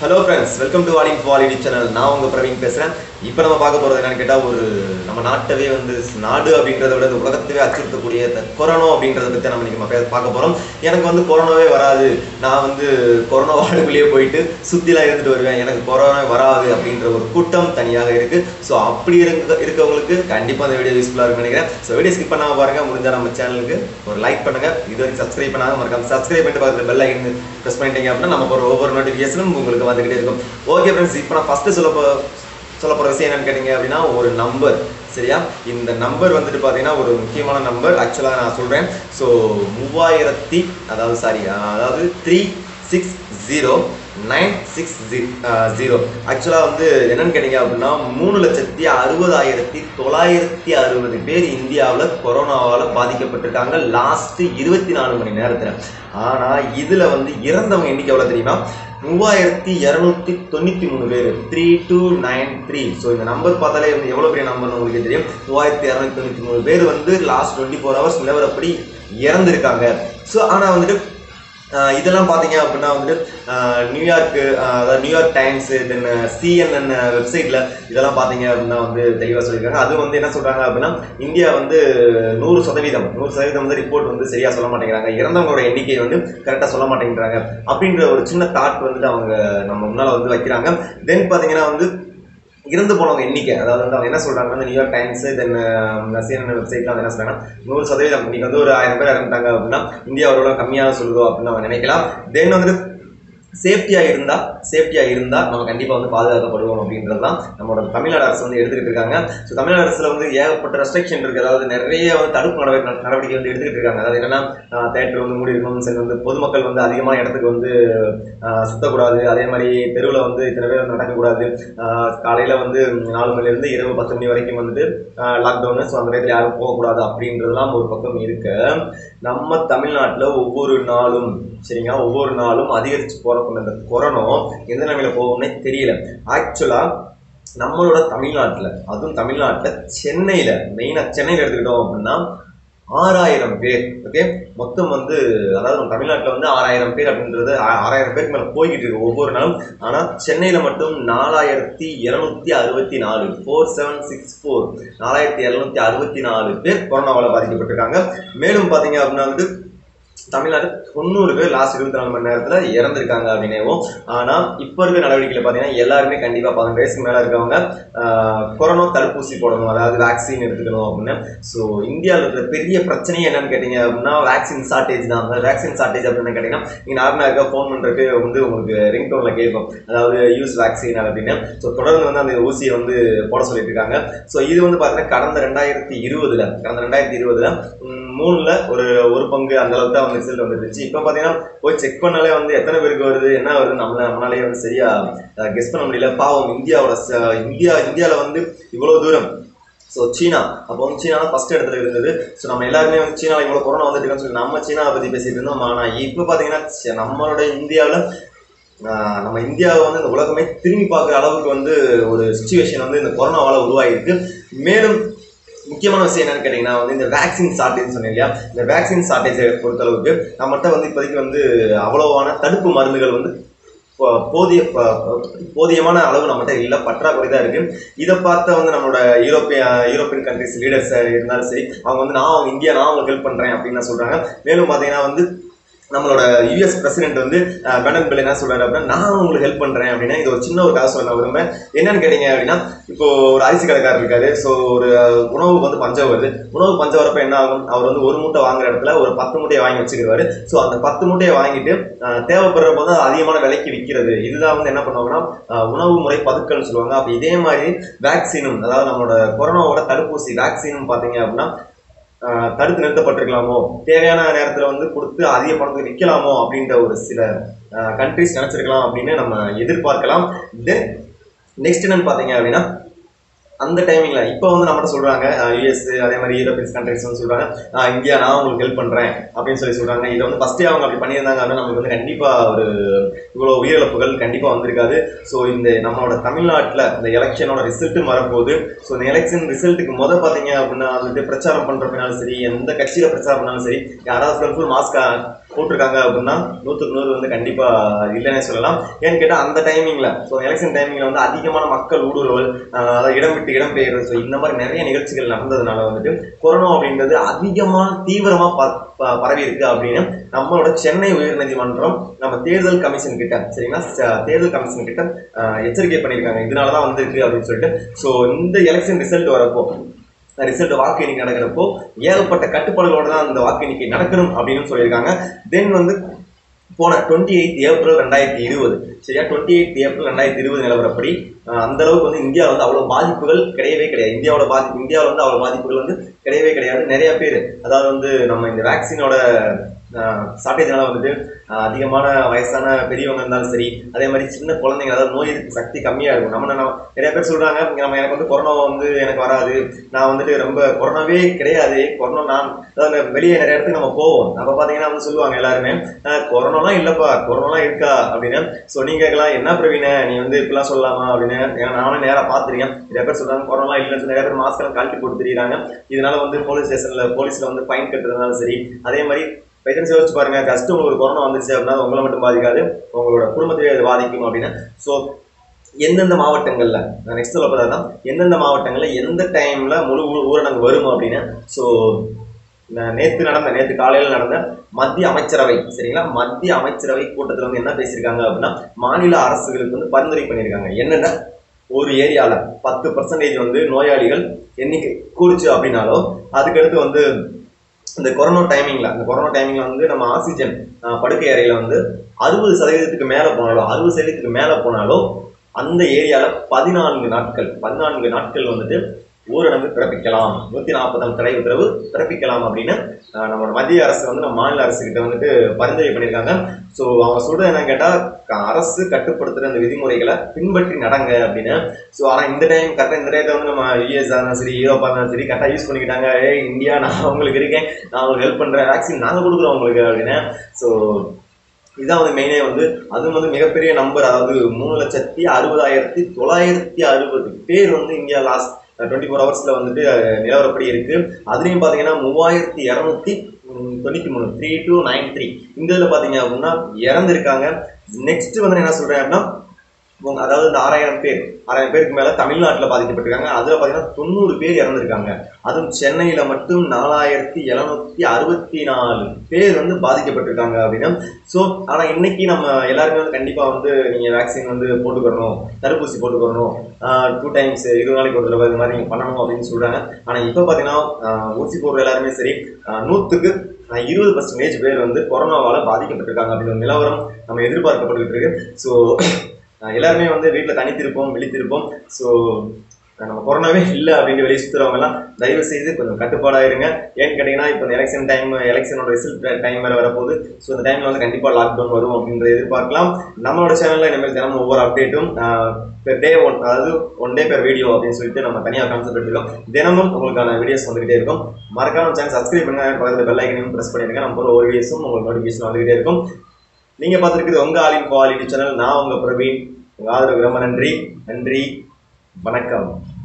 hello friends welcome to வாலிங் ஃபால் YouTube channel நான் உங்க பிரவீன் பேசுறேன் இப்போ நம்ம பார்க்க போறது என்னன்னு கேட்டால் ஒரு நம்ம நாட்டவே வந்து நாடு அப்படின்றத விட இந்த உலகத்தவே அச்சுறுத்தக்கூடிய இந்த கொரோனா அப்படின்றத பற்றி நம்ம இன்னைக்கு நம்ம பார்க்க போறோம் எனக்கு வந்து கொரோனாவே வராது நான் வந்து கொரோனா வார்டுக்குள்ளேயே போயிட்டு சுத்திலாம் இருந்துட்டு வருவேன் எனக்கு கொரோனா வராது அப்படின்ற ஒரு கூட்டம் தனியாக இருக்கு ஸோ அப்படி இருக்க இருக்கவங்களுக்கு கண்டிப்பாக அந்த வீடியோ யூஸ்ஃபுல்லாக இருக்கும்னு நினைக்கிறேன் ஸோ வீடியோ ஸ்கிப் பண்ணாம பாருங்க முடிஞ்சா நம்ம சேனலுக்கு ஒரு லைக் பண்ணுங்க இது வரைக்கும் சப்ஸ்கிரைப் பண்ணாம மறக்காம சப்ஸ்கிரைப் பண்ணிட்டு பக்கத்தில் பெல் ஐக்கன் ப்ரெஸ் பண்ணிட்டீங்க அப்படின்னா நம்ம ஒரு ஒவ்வொரு நோட்டிஃபிகேஷனும் உங்களுக்கு வந்துகிட்டே இருக்கும் ஓகே ஃப்ரெண்ட்ஸ் இப்போ நான் ஃபர்ஸ்ட் சொல்ல போ சொல்ல போகிற விஷயம் என்னன்னு கேட்டிங்க அப்படின்னா ஒரு நம்பர் சரியா இந்த நம்பர் வந்துட்டு பார்த்தீங்கன்னா ஒரு முக்கியமான நம்பர் ஆக்சுவலாக நான் சொல்கிறேன் ஸோ மூவாயிரத்தி அதாவது சாரி அதாவது three six zero nine six zero ஆக்சுவலாக வந்து என்னன்னு கேட்டிங்க அப்படின்னா மூணு லட்சத்தி அறுபதாயிரத்தி தொள்ளாயிரத்தி அறுபது பேர் இந்தியாவில் கொரோனாவால் பாதிக்கப்பட்டிருக்காங்க லாஸ்ட்டு இருபத்தி நாலு மணி நேரத்தில் ஆனால் இதில் வந்து இறந்தவங்க எண்ணிக்கை எவ்வளோ தெரியுமா மூவாயிரத்தி இரநூத்தி தொண்ணூற்றி மூணு பேர் three two nine three so இந்த நம்பர் பார்த்தாலே வந்து எவ்வளோ பெரிய நம்பர்னு உங்களுக்கு தெரியும் மூவாயிரத்தி இரநூத்தி தொண்ணூற்றி மூணு பேர் வந்து லாஸ்ட் டுவெண்ட்டி ஃபோர் ஹவர்ஸ் நிலவரப்படி இறந்துருக்காங்க ஸோ ஆனால் வந்துட்டு ஆஹ் இதெல்லாம் பார்த்தீங்க அப்படின்னா வந்துட்டு ஆஹ் நியூயார்க்கு ஆஹ் அதாவது நியூயார்க் டைம்ஸ் தென் சிஎன்என் வெப்சைட்டில் இதெல்லாம் பார்த்தீங்க அப்படின்னா வந்து தெளிவாக சொல்லியிருக்காங்க அது வந்து என்ன சொல்கிறாங்க அப்படின்னா இந்தியா வந்து நூறு சதவீதம் நூறு சதவீதம் வந்து ரிப்போர்ட் வந்து சரியாக சொல்ல மாட்டேங்கிறாங்க இறந்தவங்களோட எண்ணிக்கை வந்து கரெக்டாக சொல்ல மாட்டேங்கிறாங்க அப்படின்ற ஒரு சின்ன தாட் வந்துட்டு அவங்க நம்ம முன்னால் வந்து வைக்கிறாங்க தென் பார்த்தீங்கன்னா வந்து இறந்து போனவங்க எண்ணிக்கை அதாவது வந்து அவங்க என்ன சொல்றாங்க வந்து நியூயார்க் டைம்ஸ் தென் சிஎன்என் வெப்சைட்ல வந்து என்ன சொல்றாங்கன்னா நூறு சதவீதம் இன்னைக்கு வந்து ஒரு ஆயிரம் பேர் இறந்துட்டாங்க அப்படின்னா இந்தியாவோட கம்மியாக சொல்லுதோ அப்படின்னு அவங்க நினைக்கலாம் தென் வந்துட்டு சேஃப்டியாக இருந்தால் சேஃப்டியாக இருந்தால் நம்ம கண்டிப்பாக வந்து பாதுகாக்கப்படுவோம் அப்படின்றது தான் நம்மளோட தமிழ்நாடு அரசு வந்து எடுத்துக்கிட்டு இருக்காங்க ஸோ தமிழ்நாடு அரசில் வந்து ஏகப்பட்ட ரெஸ்ட்ரிக்ஷன் இருக்குது அதாவது நிறைய வந்து தடுப்பு நடவடிக்கை நடவடிக்கை வந்து எடுத்துக்கிட்டு இருக்காங்க அதாவது என்னன்னா தேட்டர் வந்து மூடி இருக்கணும் சரி வந்து பொதுமக்கள் வந்து அதிகமான இடத்துக்கு வந்து ஆஹ், சுத்தக்கூடாது அதே மாதிரி தெருவில் வந்து இத்தனை பேர் வந்து நடக்கக்கூடாது காலையில் வந்து நாலு மணிலேருந்து இரவு பத்து மணி வரைக்கும் வந்துட்டு லாக்டவுனு ஸோ அந்த நேரத்தில் யாரும் போகக்கூடாது அப்படின்றதுலாம் ஒரு பக்கம் இருக்கு நம்ம தமிழ்நாட்டில் ஒவ்வொரு நாளும் சரிங்களா ஒவ்வொரு நாளும் அதிகரித்து போகிறப்ப இந்த கொரோனா எந்த நிலைமையில போகும்னே தெரியல ஆக்சுவலாக நம்மளோட தமிழ்நாட்டில் அதுவும் தமிழ்நாட்டில் சென்னையில் மெயினாக சென்னையில் எடுத்துக்கிட்டோம் அப்படின்னா ஆறாயிரம் பேர் ஓகே மொத்தம் வந்து அதாவது நம்ம தமிழ்நாட்டில் வந்து ஆறாயிரம் பேர் அப்படின்றது ஆ- ஆறாயிரம் பேருக்கு மேலே போய்கிட்டு இருக்கு ஒவ்வொரு நாளும் ஆனால் சென்னையில் மட்டும் நாலாயிரத்தி இரநூத்தி அறுபத்தி நாலு ஃபோர் செவன் சிக்ஸ் ஃபோர் நாலாயிரத்தி இரநூத்தி அறுபத்தி நாலு பேர் கொரோனாவால் பாதிக்கப்பட்டிருக்காங்க மேலும் பார்த்தீங்க அப்படின்னா வந்து தமிழ்நாடு தொண்ணூறு பேர் லாஸ்ட் இருபத்தி நாலு மணி நேரத்தில் இறந்துருக்காங்க அப்படின்னேவும் ஆனால் இப்போ இருக்க நடவடிக்கையில் பார்த்தீங்கன்னா எல்லாருமே கண்டிப்பாக பதினெட்டு வயசுக்கு மேலே இருக்கவங்க ஆஹ், கொரோனா தடுப்பூசி போடணும் அதாவது வேக்சின் எடுத்துக்கணும் அப்படின்னு ஸோ இந்தியாவில் இருக்கிற பெரிய பிரச்சனையே என்னன்னு கேட்டிங்க அப்படின்னா வேக்சின் ஷார்ட்டேஜ் தான் அந்த வேக்சின் ஷார்ட்டேஜ் அப்படின்னு கேட்டிங்கன்னா நீங்கள் நார்மலாக இருக்க ஃபோன் பண்ணுறதுக்கு வந்து உங்களுக்கு ரிங் டோனில் கேட்கும் அதாவது யூஸ் வேக்சின் அப்படின்னு ஸோ தொடர்ந்து வந்து அந்த ஊசியை வந்து போட சொல்லிட்டு இருக்காங்க ஸோ இது வந்து பார்த்தீங்கன்னா கடந்த ரெண்டாயிரத்தி இருபதுல கடந்த ரெண்டாயிரத்தி இருபதுல மூணுல ஒரு ஒரு பங்கு அந்த அளவுக்கு தான் வந்து ரிசல்ட் வந்துருச்சு இப்போ பார்த்தீங்கன்னா போய் செக் பண்ணாலே வந்து எத்தனை பேருக்கு வருது என்ன வருது நம்மள நம்மளாலே வந்து சரியா கெஸ் பண்ண முடியல பாவம் இந்தியாவோட ச- இந்தியா இந்தியாவில் வந்து இவ்வளோ தூரம் ஸோ சீனா அப்போ வந்து சீனா ஃபர்ஸ்ட் இடத்துல இருந்தது ஸோ நம்ம எல்லாருமே வந்து சீனாவில் இவ்வளோ கொரோனா வந்துட்டு இருக்குன்னு சொல்லி நம்ம சீனாவை பற்றி பேசிட்டு இருந்தோம் ஆனால் இப்போ பார்த்தீங்கன்னா ச்ச, நம்மளோட இந்தியாவில் ஆஹ் நம்ம இந்தியாவை வந்து இந்த உலகமே திரும்பி பார்க்குற அளவுக்கு வந்து ஒரு சுச்சுவேஷன் வந்து இந்த கொரோனாவால் உருவாகிருக்கு மேலும் முக்கியமான விஷயம் என்னன்னு கேட்டிங்கன்னா வந்து இந்த வேக்சின் ஷார்ட்டேஜ் சொன்னேன் இல்லையா இந்த வேக்சின் ஷார்ட்டேஜை பொறுத்தளவுக்கு நம்மகிட்ட வந்து இப்போதைக்கு வந்து அவ்வளோவான தடுப்பு மருந்துகள் வந்து போ- போதிய ப- போதியமான அளவு நம்மகிட்ட இல்லை பற்றாக்குறை தான் இருக்கு இதை பார்த்த வந்து நம்மளோட யூரோப்பிய யூரோப்பியன் கண்ட்ரிஸ் லீடர்ஸ் இருந்தாலும் சரி அவங்க வந்து நான் அவங்க இந்தியா நான் உங்களுக்கு ஹெல்ப் பண்ணுறேன் அப்படின்னு சொல்கிறாங்க மேலும் பார்த்தீங்கன்னா வந்து நம்மளோட யூஎஸ் பிரசிடென்ட் வந்து பெனன் பில் என்ன சொல்றாரு அப்படின்னா நான் உங்களுக்கு ஹெல்ப் பண்றேன் அப்படின்னா இது ஒரு சின்ன ஒரு கதை சொல்ல விரும்புறேன் என்னன்னு கேட்டீங்க அப்படின்னா இப்போ ஒரு அரிசி கடைக்காரர் இருக்காரு ஸோ ஒரு உணவுக்கு வந்து பஞ்சம் வருது உணவு பஞ்சம் வரப்ப என்ன ஆகும் அவர் வந்து ஒரு மூட்டை வாங்குற இடத்துல ஒரு பத்து மூட்டையை வாங்கி வச்சுக்கிடுவாரு ஸோ அந்த பத்து மூட்டையை வாங்கிட்டு அஹ், தேவைப்படுற போது அது அதிகமான விலைக்கு விற்கிறது இதுதான் வந்து என்ன பண்ணுவாங்கன்னா அஹ், உணவு முறை பதுக்கல்னு சொல்லுவாங்க அப்போ இதே மாதிரி வேக்சினும் அதாவது நம்மளோட கொரோனாவோட தடுப்பூசி வேக்சினும் பார்த்தீங்க அப்படின்னா ஆஹ் தடுத்து நிறுத்தப்பட்டிருக்கலாமோ தேவையான நேரத்தில் வந்து கொடுத்து அதிக பணத்துக்கு விற்கலாமோ அப்படின்ற ஒரு சில கண்ட்ரிஸ் நினச்சிருக்கலாம் அப்படின்னு நம்ம எதிர்பார்க்கலாம் தென் நெக்ஸ்ட் என்னன்னு பார்த்தீங்க அப்படின்னா அந்த டைமிங்கில் இப்போ வந்து நம்மகிட்ட சொல்கிறாங்க யூஎஸ் அதே மாதிரி யூரோப்பியன்ஸ் கண்ட்ரிஸ் வந்து சொல்கிறாங்க இந்தியா நான் உங்களுக்கு ஹெல்ப் பண்ணுறேன் அப்படின்னு சொல்லி சொல்கிறாங்க இதை வந்து ஃபஸ்ட்டே அவங்க அப்படி பண்ணியிருந்தாங்க அப்படின்னா நம்மளுக்கு வந்து கண்டிப்பாக ஒரு இவ்வளோ உயிரிழப்புகள் கண்டிப்பாக வந்திருக்காது ஸோ இந்த நம்மளோட தமிழ்நாட்டில் இந்த எலெக்ஷனோட ரிசல்ட்டும் வரப்போகுது ஸோ இந்த எலெக்ஷன் ரிசல்ட்டுக்கு முத பார்த்தீங்க அப்படின்னா வந்துட்டு பிரச்சாரம் பண்ணுறப்பனாலும் சரி எந்த கட்சியில் பிரச்சாரம் பண்ணாலும் சரி யாராவது ஃபுல் ஃபுல் மாஸ்க் போட்டிருக்காங்க அப்படின்னா நூற்றுக்கு நூறு வந்து கண்டிப்பா இல்லைன்னே சொல்லலாம் ஏன்னு கேட்டால் அந்த டைமிங்ல ஸோ எலெக்ஷன் டைமிங்ல வந்து அதிகமான மக்கள் ஊடுருவல் ஆஹ் அதாவது இடம் விட்டு இடம் பெயர்றது ஸோ இந்த மாதிரி நிறைய நிகழ்ச்சிகள் நடந்ததுனால வந்துட்டு கொரோனா அப்படின்றது அதிகமா தீவிரமா ப- ப- பரவி இருக்கு அப்படின்னு நம்மளோட சென்னை உயர்நீதிமன்றம் நம்ம தேர்தல் கமிஷன் கிட்ட சரிங்களா ச- தேர்தல் கமிஷன் கிட்ட ஆஹ் எச்சரிக்கை பண்ணியிருக்காங்க இதனால தான் வந்திருக்கு அப்படின்னு சொல்லிட்டு ஸோ இந்த எலெக்ஷன் ரிசல்ட் வரப்போ ரிசல்ட் வாக்கு எண்ணிக்கை நடக்கிறப்போ ஏகப்பட்ட கட்டுப்பாடுகளோட தான் அந்த வாக்கு எண்ணிக்கை நடக்கணும் அப்படின்னு சொல்லியிருக்காங்க தென் வந்து போன டுவெண்ட்டி எயிட் ஏப்ரல் ரெண்டாயிரத்தி இருபது சரியா டுவெண்ட்டி எயிட் ஏப்ரல் ரெண்டாயிரத்தி இருபது நிலவரப்படி ஆஹ் அந்த அளவுக்கு வந்து இந்தியாவில் வந்து அவ்வளோ பாதிப்புகள் கிடையவே கிடையாது இந்தியாவோட பாதிப்பு இந்தியாவில் வந்து அவ்வளோ பாதிப்புகள் வந்து கிடையவே கிடையாது நிறைய பேர் அதாவது வந்து நம்ம இந்த வேக்சினோட ஷார்ட்டேஜ்னால வந்துட்டு ஆஹ் அதிகமான வயசான பெரியவங்க இருந்தாலும் சரி அதே மாதிரி சின்ன குழந்தைங்க அதாவது நோய் எதிர்ப்பு சக்தி கம்மியாக இருக்கும் நம்ம நம்ம நிறைய பேர் சொல்றாங்க நம்ம எனக்கு வந்து கொரோனா வந்து எனக்கு வராது நான் வந்துட்டு ரொம்ப கொரோனாவே கிடையாது கொரோனா நான் அதாவது வெளியே நிறைய இடத்துக்கு நம்ம போவோம் அப்போ பார்த்தீங்கன்னா வந்து சொல்லுவாங்க எல்லாருமே ஆஹ் கொரோனாலாம் இல்லைப்பா கொரோனாலாம் இருக்கா அப்படின்னு ஸோ நீங்கள் கேட்கலாம் என்ன பிரவீன நீ வந்து இப்படிலாம் சொல்லலாமா அப்படின்னு ஏன்னா நானும் நேராக பார்த்துருக்கேன் நிறைய பேர் சொல்றாங்க கொரோனா இல்லைன்னு சொல்லி நிறைய பேர் மாஸ்க் எல்லாம் கழட்டி போட்டு தெரியுறாங்க இதனால வந்து போலீஸ் ஸ்டேஷனில் போலீஸில் வந்து ஃபைன் கட்டுறதுனாலும் சரி அதே மாதிரி பேஷன்ஸ் யோசிச்சு பாருங்க கஷ்டம் உங்களுக்கு கொரோனா வந்துச்சு அப்படின்னா அது உங்களை மட்டும் பாதிக்காது உங்களோட குடும்பத்தையே அது பாதிக்கும் அப்படின்னு ஸோ எந்தெந்த மாவட்டங்கள்ல நான் நெக்ஸ்ட் சொல்ல போறதா எந்தெந்த மாவட்டங்கள்ல எந்த டைம்ல முழு ஊ- ஊரடங்கு வரும் அப்படின்னு ஸோ நேத்து நடந்த நேத்து காலையில் நடந்த மத்திய அமைச்சரவை சரிங்களா மத்திய அமைச்சரவை கூட்டத்தில் வந்து என்ன பேசியிருக்காங்க அப்படின்னா மாநில அரசுகளுக்கு வந்து பரிந்துரை பண்ணியிருக்காங்க என்னென்ன ஒரு ஏரியால பத்து பர்சன்டேஜ் வந்து நோயாளிகள் எண்ணிக்கை கூடுச்சு அப்படின்னாலோ அதுக்கடுத்து வந்து இந்த கொரோனா டைமிங்ல அந்த கொரோனா டைமிங்ல வந்து நம்ம ஆக்சிஜன் அஹ், படுக்கை அறையில வந்து அறுபது சதவீதத்துக்கு மேல போனாலோ அறுபது சதவீதத்துக்கு மேல போனாலோ அந்த ஏரியால பதினான்கு நாட்கள் பதினான்கு நாட்கள் வந்துட்டு ஊரடங்கு பிறப்பிக்கலாம் நூத்தி நாற்பதாம் தடை உத்தரவு பிறப்பிக்கலாம் அப்படின்னு அஹ், நம்மளோட மத்திய அரசு வந்து நம்ம மாநில அரசு கிட்ட வந்துட்டு பரிந்துரை பண்ணியிருக்காங்க ஸோ அவங்க சொல்றது என்ன கேட்டா க- அரசு கட்டுப்படுத்துற அந்த விதிமுறைகளை பின்பற்றி நடங்க அப்படின்னு ஸோ ஆனால் இந்த டைம் கரெக்டாக இந்த டைத்தை வந்து நம்ம யூஎஸ் இருந்தாலும் சரி யூரோப்பா இருந்தாலும் சரி கரெக்டாக யூஸ் பண்ணிக்கிட்டாங்க ஏய் இந்தியா நான் உங்களுக்கு இருக்கேன் நான் உங்களுக்கு ஹெல்ப் பண்ணுறேன் வேக்சின் நாங்கள் கொடுக்குறோம் உங்களுக்கு அப்படின்னு ஸோ இதான் வந்து மெயினே வந்து அதுவும் வந்து மிகப்பெரிய நம்பர் அதாவது மூணு லட்சத்தி அறுபதாயிரத்தி தொள்ளாயிரத்தி அறுபது பேர் வந்து இந்தியா லாஸ்ட் டுவெண்ட்டி ஃபோர் ஹவர்ஸில் வந்துட்டு அஹ், நிலவரப்படி இருக்கு அதுலேயும் பார்த்தீங்கன்னா மூவாயிரத்தி இரநூத்தி தொண்ணூற்றி மூணு த்ரீ டூ நைன் த்ரீ இந்த இதில் பார்த்தீங்க அப்படின்னா இறந்துருக்காங்க நெக்ஸ்ட் வந்து நான் என்ன சொல்கிறேன் அப்படின்னா உங்க- அதாவது இந்த ஆறாயிரம் பேர் ஆறாயிரம் பேருக்கு மேல தமிழ்நாட்டில் பாதிக்கப்பட்டிருக்காங்க அதுல பாத்தீங்கன்னா தொண்ணூறு பேர் இறந்திருக்காங்க அதுவும் சென்னையில மட்டும் நாலாயிரத்தி எழுநூத்தி அறுபத்தி நாலு பேர் வந்து பாதிக்கப்பட்டிருக்காங்க அப்படின்னா ஸோ ஆனா இன்னைக்கு நம்ம எல்லாருமே வந்து கண்டிப்பா வந்து நீங்க வேக்சின் வந்து போட்டுக்கிறணும் தடுப்பூசி போட்டுக்கிறணும் டூ டைம்ஸ் இருபது நாளைக்கு ஒரு தடவை இது மாதிரி நீங்க பண்ணணும் அப்படின்னு சொல்றாங்க ஆனா இப்போ பாத்தீங்கன்னா ஆஹ் ஊசி போடுற எல்லாருமே சரி ஆஹ் நூத்துக்கு ஆஹ் இருபது பர்சன்டேஜ் பேர் வந்து கொரோனாவால பாதிக்கப்பட்டிருக்காங்க அப்படின்ற ஒரு நிலவரம் நம்ம எதிர்பார்க்கப்பட்டுக்கிட்டு இருக்கு ஸோ ஆஹ் எல்லாருமே வந்து வீட்டில் தனித்திருப்போம் விழித்திருப்போம் ஸோ நம்ம கொரோனாவே இல்லை அப்படின்னு வெளியே சுற்றுறவங்க எல்லாம் தயவு செய்து கொஞ்சம் கட்டுப்பாடாக இருங்க ஏன்னு கேட்டிங்கன்னா இப்போ இந்த எலெக்ஷன் டைம் எலெக்ஷனோட ரிசல்ட் டைம் வேறு வரப்போகுது ஸோ இந்த டைமில் வந்து கண்டிப்பாக லாக்டவுன் வரும் அப்படின்றத எதிர்பார்க்கலாம் நம்மளோட சேனலில் இனிமேல் தினமும் ஒவ்வொரு அப்டேட்டும் பெர் டே ஒன் அதாவது ஒன் டே பெர் வீடியோ அப்படின்னு சொல்லிட்டு நம்ம தனியாக கான்செப்ட் எடுத்துருக்கோம் தினமும் உங்களுக்கான வீடியோஸ் வந்துகிட்டே இருக்கும் மறக்காம சேனல் சப்ஸ்கிரைப் பண்ணுங்க பக்கத்தில் பெல் ஐக்கனையும் ப்ரெஸ் பண்ணிடுங்க நம்ம போகிற ஒவ்வொரு வீடியோஸும் உங்களுக்கு நோட்டிஃபிகேஷன் வந்துகிட்டே இருக்கும் நீங்க பார்த்துருக்குது உங்க ஆலின் குவாலிட்டி சேனல் நான் உங்க பிரவீன் உங்க ஆதரவுக்கு ரொம்ப நன்றி நன்றி வணக்கம்